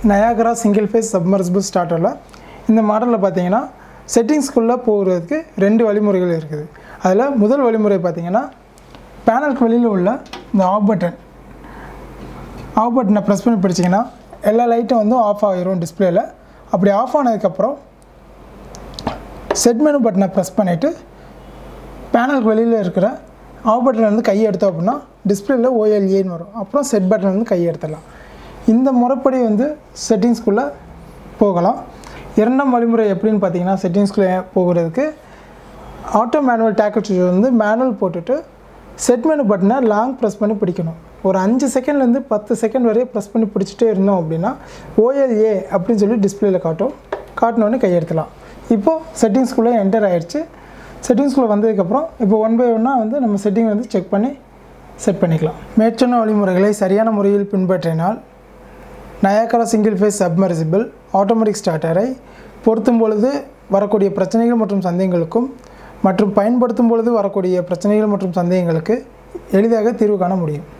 Niagara single phase submersible ஸ்டார்டரில் இந்த மாடலில் பார்த்தீங்கன்னா செட்டிங்ஸ்குள்ளே போகிறதுக்கு ரெண்டு வழிமுறைகள் இருக்குது அதில் முதல் வழிமுறை பார்த்தீங்கன்னா பேனலுக்கு வெளியில் உள்ள இந்த ஆஃப் பட்டன் ஆஃப் பட்டனை ப்ரெஸ் பண்ணி பிடிச்சிங்கன்னா எல்லா லைட்டும் வந்து ஆஃப் ஆகிரும் டிஸ்பிளேயில் அப்படி ஆஃப் ஆனதுக்கப்புறம் செட் மெனு பட்டனை ப்ரெஸ் பண்ணிவிட்டு பேனலுக்கு வெளியில் இருக்கிற ஆஃப் பட்டன் வந்து கையை எடுத்தோம் அப்படின்னா டிஸ்பிளேயில் ஓஎல்ஏன்னு வரும் அப்புறம் செட் பட்டன் வந்து கையை எடுத்துடலாம் இந்த முறைப்படி வந்து செட்டிங்ஸ்குள்ளே போகலாம் இரண்டாம் வழிமுறை எப்படின்னு பார்த்தீங்கன்னா செட்டிங்ஸ்குள்ளே போகிறதுக்கு ஆட்டோ மேனுவல் டேக்கல் சுவிட்ச் வந்து மேனுவல் போட்டுட்டு செட் மெனு பட்டனை லாங் ப்ரெஸ் பண்ணி பிடிக்கணும் ஒரு அஞ்சு செகண்ட்லேருந்து பத்து செகண்ட் வரையும் ப்ரெஸ் பண்ணி பிடிச்சிட்டே இருந்தோம் அப்படின்னா ஓஎல்ஏ அப்படின்னு சொல்லி டிஸ்பிளேயில் காட்டும் காட்டினோடனே கையெடுத்துலாம் இப்போது செட்டிங்ஸ்குள்ளே என்டர் ஆயிடுச்சு செட்டிங்ஸ்குள்ளே வந்ததுக்கப்புறம் இப்போ ஒன் பை ஒன்னாக வந்து நம்ம செட்டிங் வந்து செக் பண்ணி செட் பண்ணிக்கலாம் மேற்சொன்ன வழிமுறைகளை சரியான முறையில் பின்பற்றினால் Niagara single phase submersible automatic ஸ்டார்டரை பொருத்தும் பொழுது வரக்கூடிய பிரச்சனைகள் மற்றும் சந்தேகங்களுக்கும் மற்றும் பயன்படுத்தும் பொழுது வரக்கூடிய பிரச்சனைகள் மற்றும் சந்தேகங்களுக்கு எளிதாக தீர்வு காண முடியும்